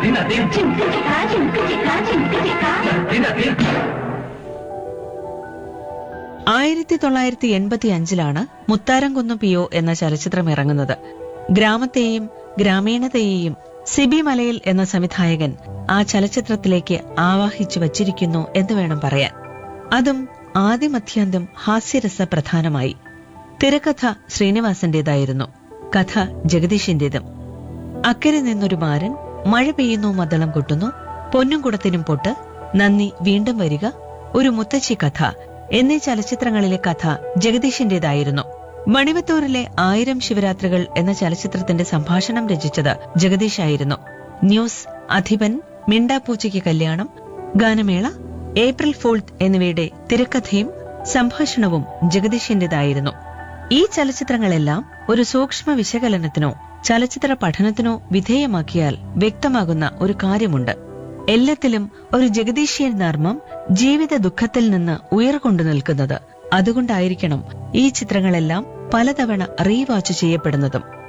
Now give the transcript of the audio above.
ദിനത്തിൽ ചിക്ക ചിക്ക ചിക്ക ചിക്ക ചിക്ക ദിനത്തിൽ ആയിരത്തി തൊള്ളായിരത്തി എൺപത്തി അഞ്ചിലാണ് മുത്താരംകുന്ന് പിയോ എന്ന ചലച്ചിത്രം ഇറങ്ങുന്നത് ഗ്രാമത്തെയും ഗ്രാമീണതയെയും സിബി മലയിൽ എന്ന സംവിധായകൻ ആ ചലച്ചിത്രത്തിലേക്ക് ആവാഹിച്ചു വച്ചിരിക്കുന്നു എന്ന് വേണം പറയാൻ അതും ആദ്യമധ്യാന്തം ഹാസ്യരസ പ്രധാനമായി തിരക്കഥ ശ്രീനിവാസന്റേതായിരുന്നു കഥ ജഗദീഷിന്റേതും അക്കരെ നിന്നൊരു മാരൻ മഴ പെയ്യുന്നു മദ്ദളം കൊട്ടുന്നു പൊന്നും കുടത്തിനും പൊട്ട് നന്ദി വീണ്ടും വരിക ഒരു മുത്തശ്ശി കഥ എന്നീ ചലച്ചിത്രങ്ങളിലെ കഥ ജഗദീഷിന്റേതായിരുന്നു മണിവത്തൂരിലെ ആയിരം ശിവരാത്രികൾ എന്ന ചലച്ചിത്രത്തിന്റെ സംഭാഷണം രചിച്ചത് ജഗദീഷായിരുന്നു ന്യൂസ് അധിപൻ മിണ്ടാപ്പൂച്ചയ്ക്ക് കല്യാണം ഗാനമേള ഏപ്രിൽ ഫൂൾത്ത് എന്നിവയുടെ തിരക്കഥയും സംഭാഷണവും ജഗദീഷിന്റേതായിരുന്നു ഈ ചലച്ചിത്രങ്ങളെല്ലാം ഒരു സൂക്ഷ്മ വിശകലനത്തിനോ ചലച്ചിത്ര പഠനത്തിനോ വിധേയമാക്കിയാൽ വ്യക്തമാകുന്ന ഒരു കാര്യമുണ്ട് എല്ലാത്തിലും ഒരു ജഗദീശ്യൻ നർമ്മം ജീവിത ദുഃഖത്തിൽ നിന്ന് ഉയർകൊണ്ടു നിൽക്കുന്നത് അതുകൊണ്ടായിരിക്കണം ഈ ചിത്രങ്ങളെല്ലാം പലതവണ റീവാച്ച് ചെയ്യപ്പെടുന്നതും